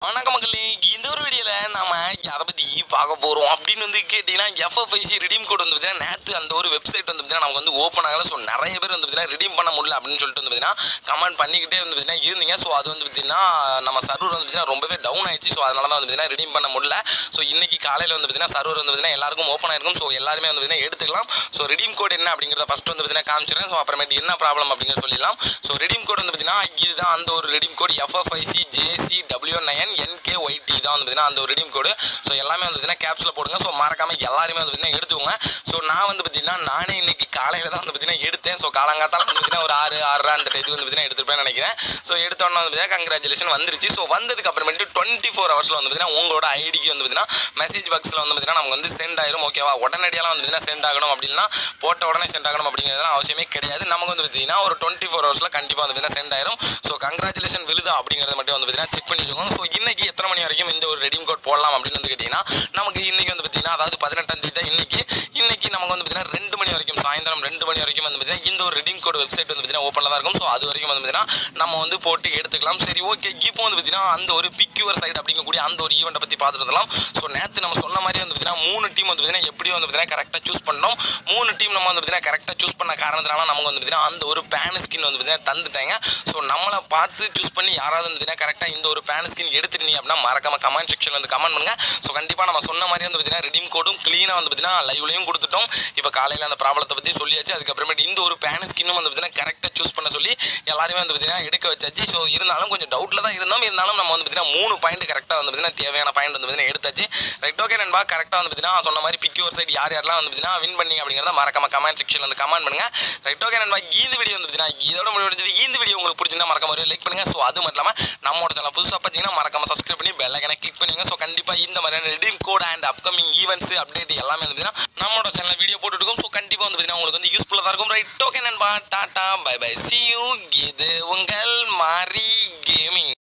வணக்கம் மக்களே இந்த ஒரு வீடியோவில் நாம அதை பற்றி பார்க்க போகிறோம் அப்படின்னு வந்து கேட்டிங்கன்னா எஃப்எஃப்ஐசி ரிடீம் கோட் வந்து பார்த்தீங்கன்னா நேற்று அந்த ஒரு வெப்சைட் வந்து பார்த்தீங்கன்னா நமக்கு வந்து ஓப்பன் ஆகல ஸோ நிறைய பேர் வந்து பார்த்தீங்கன்னா ரிடீம் பண்ண முடியல அப்படின்னு சொல்லிட்டு வந்து பார்த்தீங்கன்னா கமெண்ட் பண்ணிக்கிட்டே வந்து பார்த்தீங்கன்னா இருந்தீங்க ஸோ அது வந்து பார்த்தீங்கன்னா நம்ம சர்வர் வந்து பார்த்தீங்கன்னா ரொம்பவே டவுன் ஆயிடுச்சு ஸோ அதனால தான் வந்து பார்த்தீங்கன்னா ரிடீம் பண்ண முடியல ஸோ இன்னைக்கு காலையில் வந்து பார்த்தீங்கன்னா சர்வர் வந்து பார்த்தீங்கன்னா எல்லாருக்கும் ஓப்பன் ஆயிருக்கும் ஸோ எல்லாருமே வந்து பார்த்தீங்கன்னா எடுத்துக்கலாம் ஸோ ரிடீம் கோட் என்ன அப்படிங்கிறத ஃபஸ்ட் வந்து பார்த்தீங்கன்னா காமிச்சிடுறேன் ஸோ அப்புறமேட்டு என்ன ப்ராப்ளம் அப்படிங்கிறத சொல்லிடலாம் ஸோ ரிடீம் கோட் வந்து பார்த்தீங்கன்னா இதுதான் அந்த ஒரு redeem code FFIC JC W nine NK YT தான் வந்து பார்த்தீங்கன்னா அந்த ஒரு ரிடீம் கோடு ஸோ எல்லாமே வந்து பார்த்தீங்கன்னா கேப்ஸில் போடுங்க ஸோ மறக்காம எல்லாருமே வந்து பார்த்தீங்கன்னா எடுத்துக்கோங்க ஸோ நான் வந்து பார்த்தீங்கன்னா நானே இன்னைக்கு காலையில் தான் வந்து பார்த்தீங்கன்னா எடுத்தேன் ஸோ காலங்காத்தால வந்து பார்த்தீங்கன்னா ஒரு ஆறு ஆறரை அந்த இது வந்து பார்த்தீங்கன்னா எடுத்துருப்பேன்னு நினைக்கிறேன் ஸோ எடுத்தோன்னே வந்து பார்த்தீங்கன்னா கங்க்ராச்சுலேஷன் வந்துருச்சு ஸோ வந்ததுக்கு அப்புறமேட்டு டுவெண்ட்டி ஃபோர் ஹவர்ஸில் வந்து பார்த்தீங்கன்னா உங்களோட ஐடிக்கு வந்து பார்த்தீங்கன்னா மெசேஜ் பாக்ஸில் வந்து பார்த்தீங்கன்னா நமக்கு வந்து சென்ட் ஆயிரும் ஓகேவா உடனடியெல்லாம் வந்து பார்த்தீங்கன்னா சென்ட் ஆகணும் அப்படின்னா போட்ட உடனே சென்ட் ஆகணும் அப்படிங்கிறதுலாம் அவசியமே கிடையாது நமக்கு வந்து பார்த்தீங்கன்னா ஒரு டுவெண்ட்டி ஃபோர் ஹவர்ஸில் கண்டிப்பாக வந்து பார்த்தீங்கன்னா சென்ட் ஆயிரும் ஸோ கங்க்ராச்சுலேஷன் விழுதா அப்படிங்கிறத மட்டும் வந்து பார்த்தீங்கன்னா செக் பண்ணி வச்சுக்கோங்க ஸோ இன்னைக்கு எத்தனை மணி வரைக்கும் இந்த ஒரு ரெடீம் கோட் போடலாம் அப்படின்னு வந்து கேட்டிங்கன்னா நமக்கு இன்னைக்கு வந்து பார்த்தீங்கன்னா அதாவது பதினெட்டாம் தேதி தான் இன்னைக்கு இன்னைக்கு நமக்கு வந்து பார்த்தீங்கன்னா ரெண்டு மணி வரைக்கும் சாயந்தரம் ரெண்டு மணி வரைக்கும் வந்து பார்த்தீங்கன்னா இந்த ஒரு ரெடீம் கோட் வெப்சைட் வந்து பார்த்தீங்கன்னா ஓப்பனில் தான் இருக்கும் ஸோ அது வரைக்கும் வந்து பார்த்தீங்கன்னா நம்ம வந்து போட்டு எடுத்துக்கலாம் சரி ஓகே இப்போ வந்து பார்த்தீங்கன்னா அந்த ஒரு பிக்யூவர் சைடு அப்படிங்கக்கூடிய அந்த ஒரு ஈவெண்ட்டை பற்றி பார்த்துட்டு இருந்தலாம் ஸோ நேற்று நம்ம சொன்ன மாதிரி வந்து பார்த்தீங்கன்னா மூணு டீம் வந்து பார்த்தீங்கன்னா எப்படியும் வந்து பார்த்தீங்கன்னா கரெக்டாக சூஸ் பண்ணோம் மூணு டீம் நம்ம வந்து பார்த்தீங்கன்னா கரெக்டாக சூஸ் பண்ண காரணத்தினால நமக்கு வந்து பார்த்தீங்கன்னா அந்த ஒரு பேன் ஸ்கின் வந்து பார்த்தீங்கன்னா தந்துட்டாங்க ஸோ நம்மளை பார்த்து சூஸ் பண்ணி யாராவது வந்து பார்த்தீங்கன்னா கரெக்டாக இந்த ஒரு பேன் ஸ்கின் எடுத்துருந்தீங்க அப்படின்னா மறக்காம கமெண்ட் செக்ஷன் வந்து கமெண்ட் பண்ணுங்க ஸோ கண்டிப்பாக நம்ம சொன்ன மாதிரி வந்து பார்த்தீங்கன்னா ரெடீம் கோடும் க்ளீனாக வந்து பார்த்தீங்கன்னா லைவ்லையும் கொடுத்துட்டோம் இப்போ காலையில் அந்த ப்ராப்ளத்தை பற்றி சொல்லியாச்சு அதுக்கப்புறமேட்டு இந்த ஒரு பேன் ஸ்கின்னும் வந்து பார்த்தீங்கன்னா கரெக்டாக சூஸ் பண்ண சொல்லி எல்லாருமே வந்து பார்த்தீங்கன்னா எடுக்க வச்சாச்சு ஸோ இருந்தாலும் கொஞ்சம் டவுட்டில் தான் இருந்தோம் இருந்தாலும் நம்ம வந்து பார்த்தீங்கன்னா மூணு பாயிண்ட் கரெக்டாக வந்து பார்த்தீங்கன்னா தேவையான பாயிண்ட் வந்து பார்த்தீங்கன்னா எடுத்தாச்சு ரைட் ஓகே நண்பா கரெக்டாக வந்து பார்த்தீங்கன்னா சொன்ன மாதிரி பிக்யூர் சைடு யார் யாரெல்லாம் வந்து பார்த்தீங்கன்னா வின் பண்ணீங்க அப்படிங்கிறத மறக்காம கமெண்ட் செக்ஷன் வந்து கமெண்ட் பண்ணுங்க ரைட் ஓகே நண்பா இந்த வீடியோ வந்து பார்த்தீங்கன்னா இதோட முடிஞ்சது இந்த வீடியோ உங்களுக்கு பிடிச்சிருந்தா மறக்காம ஒரு லைக் பண்ணுங்க ஸோ அது மட்டும் இல்லாமல் நம்மளோட சேனல் புதுசாக பார்த்தீங்கன்னா மறக்காம சப்ஸ்கிரைப் பண்ணி பெல் ஐக்கனை கிளிக் பண்ணுங்க ஸோ கண்டிப்பாக இந்த மாதிரியான redeem code and upcoming events update எல்லாமே வந்து பார்த்தீங்கன்னா நம்மளோட சேனல் வீடியோ போட்டுருக்கோம் ஸோ கண்டிப்பாக வந்து பார்த்தீங்கன்னா உங்களுக்கு வந்து யூஸ்ஃபுல்லாக தான் இருக்கும் ரைட் ஓகே நண்பா tata bye bye see you இது உங்கள் மாரி கேமிங்